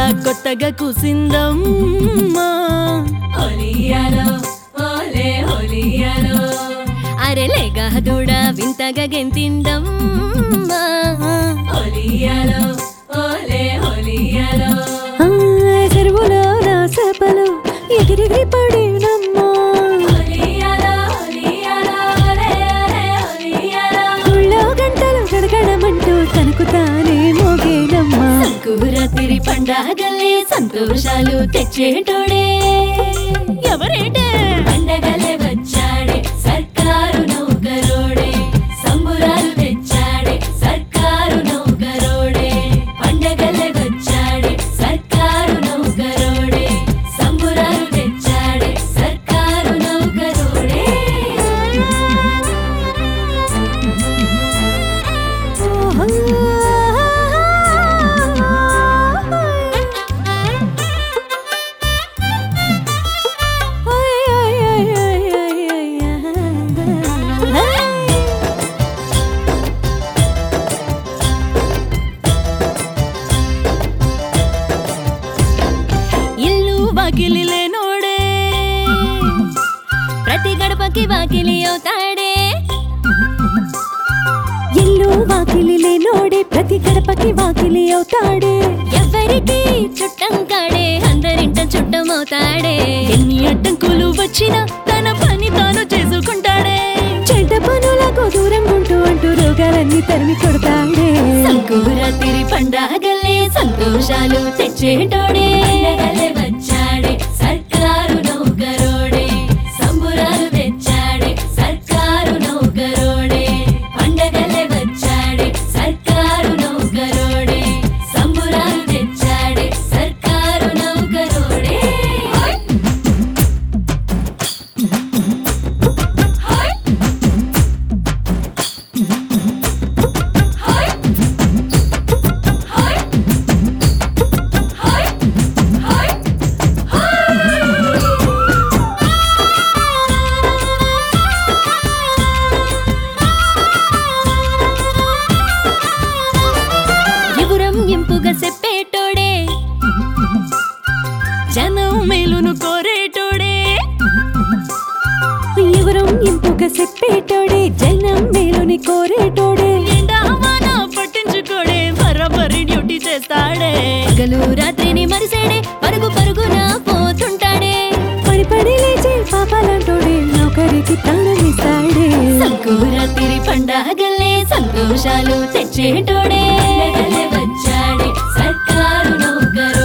కొత్తగా కూసిందమ్మా హోలియాలో ఓలే హోలియాలో అరెలేగా దూడ వింతగా గెంతిందమ్మా హోలియాలో ఓలే హోలియాలో ఆ, చెరువులో నా చేపలు ఎగిరిగిరి పడినమ్మా హోలియాలో హోలియాలో ఓలే ఓలే హోలియాలో ఊళ్ళో గంటలు గడగడమంటూ తనకు తానే మోగేనమ్మా సంకురాత్రి పండగలే సంతోషాలు తెచ్చేటోడే ఎవరేంటే పండగలే వచ్చాడే సర్కారు నౌకరోడే సంబురాలు తెచ్చాడే సర్కారు నౌకరోడే పండగలే వచ్చాడే సర్కారు నౌకరోడే సంబురాలు తెచ్చాడే సర్కారు నౌకరోడే ఇల్లు వాకిలి లేనోడే ప్రతి గడపకి వాకిలి అవుతాడే ఇల్లు వాకిలి లేనోడే ప్రతి గడపకి వాకిలి అవుతాడే ఎవరికి చుట్టం కాడే అందరింట చుట్టం అవుతాడే ఎన్ని అడ్డంకులు వచ్చినా తన పని తాను చేసుకుంటాడే చెడ్డ పనులకు దూరం ఉంటూ అంటూ రోగాలన్నీ తరిమి కొడతాడే సంకురాత్రి పండగలే సంతోషాలు తెచ్చేటోడే పండగలే వచ్చాడే సర్కారు నౌకరోడే సంబురాలు తెచ్చాడే సర్కారు నౌకరోడే పండగలే వచ్చాడే సర్కారు నౌకరోడే సంబురాలు తెచ్చాడే సర్కారు నౌకరోడే hi hi hi hi hi hi ఎగురం ఇంపుగా చెప్పేటోడే జనం మేలును కోరేటోడే ఎవరం ఇంపుగా చెప్పేటోడే జనం మేలుని కోరేటోడే ఎండావాన పట్టించుకోడే బరాబరి డ్యూటీ చేస్తాడే పగలు రాత్రిని మరిసేడే పరుగు పరుగున పోతుంటాడే పడి పడి లేచే పాపాలంటోడే నౌకరికి ప్రాణమిస్తాడే సంకురాత్రి పండగలే సంతోషాలు తెచ్చేటోడే పండగలే వచ్చాడే సర్కారు నౌకరు